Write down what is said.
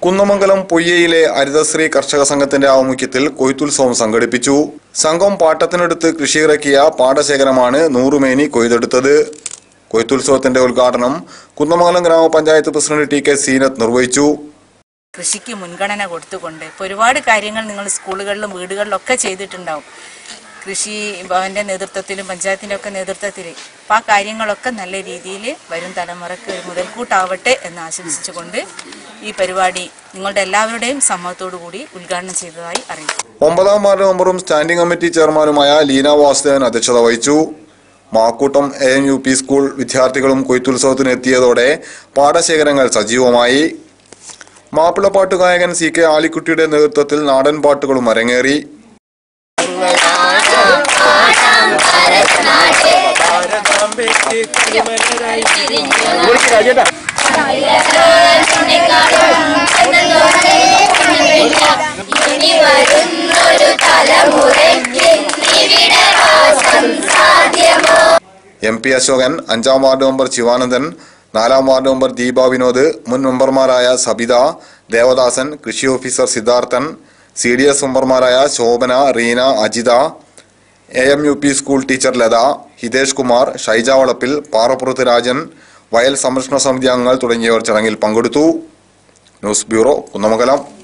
കുന്നമംഗലം പൊയ്യയിലെ ഹരിതശ്രീ കർഷക സംഘത്തിന്റെ ആഭിമുഖ്യത്തിൽ കൊയ്ത്തുത്സവം സംഘടിപ്പിച്ചു സംഘം പാട്ടത്തിനെടുത്ത് കൃഷിയിറക്കിയ പാടശേഖരമാണ് നൂറുമേനി കൊയ്തെടുത്തത് കൊയ്ത്തുത്സവത്തിന്റെ ഉദ്ഘാടനം കുന്നമംഗലം ഗ്രാമപഞ്ചായത്ത് പ്രസിഡന്റ് ടി കെ സീനത്ത് നിർവഹിച്ചു കൃഷിക്ക് മുൻഗണന കൊടുത്തുകൊണ്ട് ഇപ്പോൾ ഒരുപാട് കാര്യങ്ങൾ നിങ്ങൾ സ്കൂളുകളിലും വീടുകളിലൊക്കെ ചെയ്തിട്ടുണ്ടാവും കൃഷി ഭവന്റെ നേതൃത്വത്തിലും പഞ്ചായത്തിൻ്റെ ഒക്കെ നേതൃത്വത്തിൽ അപ്പം ആ കാര്യങ്ങളൊക്കെ നല്ല രീതിയിൽ വരും തലമുറയ്ക്ക് ഒരു മുതൽക്കൂട്ടാവട്ടെ എന്ന് ആശംസിച്ചുകൊണ്ട് ഈ പരിപാടി നിങ്ങളുടെ എല്ലാവരുടെയും സമ്മതത്തോടു കൂടി ഉദ്ഘാടനം ചെയ്തതായി അറിയിച്ചു ഒമ്പതാം വാർഡ് മെമ്പറും സ്റ്റാൻഡിംഗ് കമ്മിറ്റി ചെയർമാനുമായ ലീന വാസുദേവൻ അധ്യക്ഷത വഹിച്ചു Makkoottam A M U P school വിദ്യാർത്ഥികളും കൊയ്ത്തുത്സവത്തിന് എത്തിയതോടെ പാടശേഖരങ്ങൾ സജീവമായി മാപ്പിളപ്പാട്ട് ഗായകൻ സി കെ ആലിക്കുട്ടിയുടെ നേതൃത്വത്തിൽ നാടൻ പാട്ടുകളും അരങ്ങേറി എം പി അശോകൻ അഞ്ചാം വാർഡ് മെമ്പർ ശിവാനന്ദൻ നാലാം വാർഡ് മെമ്പർ ദീപ വിനോദ് മുൻ മെമ്പർമാരായ സബിത ദേവദാസൻ കൃഷി officer Siddharthan C D S മെമ്പർമാരായ Shobhana Reena Ajitha A M U P school teacher Latha Hitesh Kumar Shaija Valappil Parappurath Rajan വയൽ സംരക്ഷണ സമിതി അംഗങ്ങൾ തുടങ്ങിയവർ ചടങ്ങിൽ പങ്കെടുത്തു ന്യൂസ് ബ്യൂറോ കുന്നമംഗലം